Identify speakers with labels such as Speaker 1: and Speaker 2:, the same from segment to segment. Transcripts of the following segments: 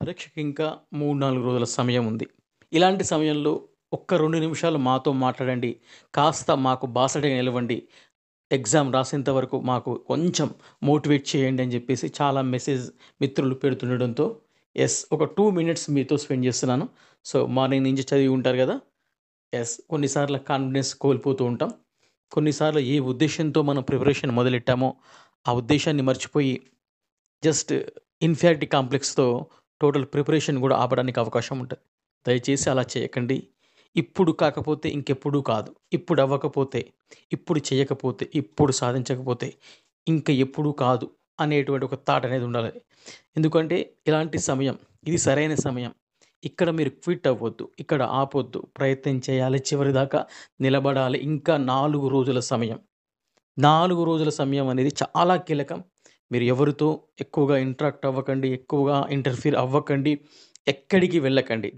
Speaker 1: పరీక్షకి ఇంకా మూడు నాలుగు రోజుల సమయం ఉంది ఇలాంటి సమయంలో ఒక్క రెండు నిమిషాలు మాతో మాట్లాడండి కాస్త మాకు బాసటగా నిలవండి ఎగ్జామ్ రాసేంత వరకు మాకు కొంచెం మోటివేట్ చేయండి అని చెప్పేసి చాలా మెసేజ్ మిత్రులు పెడుతుండడంతో ఎస్ ఒక టూ మినిట్స్ మీతో స్పెండ్ చేస్తున్నాను సో మార్నింగ్ నుంచి చదివి ఉంటారు కదా ఎస్ కొన్నిసార్లు కాన్ఫిడెన్స్ కోల్పోతూ ఉంటాం కొన్నిసార్లు ఏ ఉద్దేశంతో మనం ప్రిపరేషన్ మొదలెట్టామో ఆ ఉద్దేశాన్ని మర్చిపోయి జస్ట్ ఇన్ఫియారిటీ కాంప్లెక్స్తో టోటల్ ప్రిపరేషన్ కూడా ఆపడానికి అవకాశం ఉంటుంది దయచేసి అలా చేయకండి ఇప్పుడు కాకపోతే ఇంకెప్పుడు కాదు ఇప్పుడు అవ్వకపోతే ఇప్పుడు చేయకపోతే ఇప్పుడు సాధించకపోతే ఇంకా ఎప్పుడు కాదు అనేటువంటి ఒక థాట్ అనేది ఉండాలి ఎందుకంటే ఇలాంటి సమయం ఇది సరైన సమయం ఇక్కడ మీరు క్విట్ అవ్వద్దు ఇక్కడ ఆపొద్దు ప్రయత్నం చేయాలి చివరి దాకా నిలబడాలి ఇంకా నాలుగు రోజుల సమయం నాలుగు రోజుల సమయం అనేది చాలా కీలకం మీరు ఎవరితో ఎక్కువగా ఇంటరాక్ట్ అవ్వకండి ఎక్కువగా ఇంటర్ఫీర్ అవ్వకండి ఎక్కడికి వెళ్ళకండి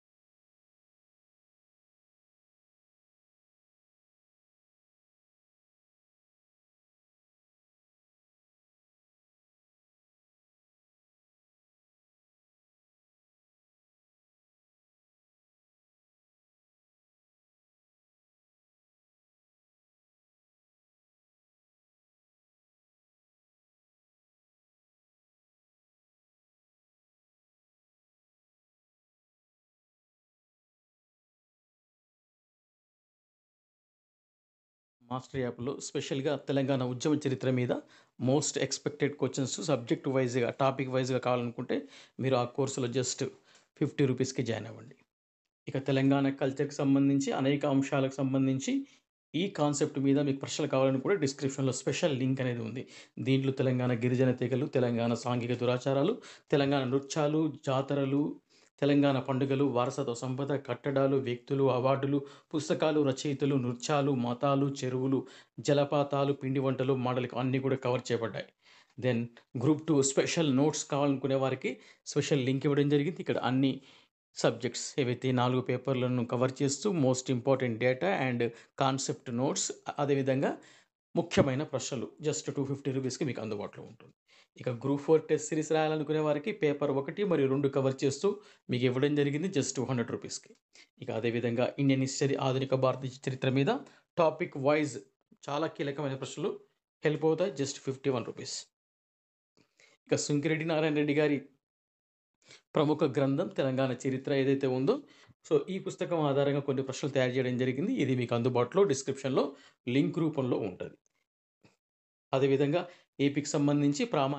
Speaker 1: మాస్టర్ యాప్లో స్పెషల్గా తెలంగాణ ఉద్యమ చరిత్ర మీద మోస్ట్ ఎక్స్పెక్టెడ్ క్వశ్చన్స్ సబ్జెక్ట్ వైజ్గా టాపిక్ వైజ్గా కావాలనుకుంటే మీరు ఆ కోర్సులో జస్ట్ ఫిఫ్టీ రూపీస్కి జాయిన్ అవ్వండి ఇక తెలంగాణ కల్చర్కి సంబంధించి అనేక అంశాలకు సంబంధించి ఈ కాన్సెప్ట్ మీద మీకు ప్రశ్నలు కావాలని కూడా డిస్క్రిప్షన్లో స్పెషల్ లింక్ అనేది ఉంది దీంట్లో తెలంగాణ గిరిజన తెగలు తెలంగాణ సాంఘిక దురాచారాలు తెలంగాణ నృత్యాలు జాతరలు తెలంగాణ పండుగలు వారసత్వ సంపద కట్టడాలు వ్యక్తులు అవార్డులు పుస్తకాలు రచయితలు నృత్యాలు మతాలు చెరువులు జలపాతాలు పిండి వంటలు మోడల్కి అన్నీ కూడా కవర్ చేయబడ్డాయి then group two special notes కావాలనుకునే వారికి స్పెషల్ లింక్ ఇవ్వడం జరిగింది ఇక్కడ అన్ని సబ్జెక్ట్స్ ఏవైతే నాలుగు పేపర్లను కవర్ చేస్తూ most important data and concept notes అదేవిధంగా ముఖ్యమైన ప్రశ్నలు జస్ట్ టూ ఫిఫ్టీ రూపీస్కి మీకు అందుబాటులో ఉంటుంది ఇక గ్రూప్ ఫోర్ టెస్ట్ సిరీస్ రాయాలనుకునే వారికి పేపర్ ఒకటి మరియు రెండు కవర్ చేస్తూ మీకు ఇవ్వడం జరిగింది జస్ట్ టూ హండ్రెడ్ రూపీస్కి ఇక అదేవిధంగా ఇండియన్ హిస్టరీ ఆధునిక భారతీయ చరిత్ర మీద టాపిక్ వైజ్ చాలా కీలకమైన ప్రశ్నలు హెల్ప్ అవుతాయి జస్ట్ ఫిఫ్టీ వన్ రూపీస్ ఇక సుంకిరెడ్డి నారాయణ రెడ్డి గారి ప్రముఖ గ్రంథం తెలంగాణ చరిత్ర ఏదైతే ఉందో సో ఈ పుస్తకం ఆధారంగా కొన్ని ప్రశ్నలు తయారు చేయడం జరిగింది ఇది మీకు అందుబాటులో డిస్క్రిప్షన్లో లింక్ రూపంలో ఉంటుంది అదేవిధంగా ఏపీకి సంబంధించి ప్రామా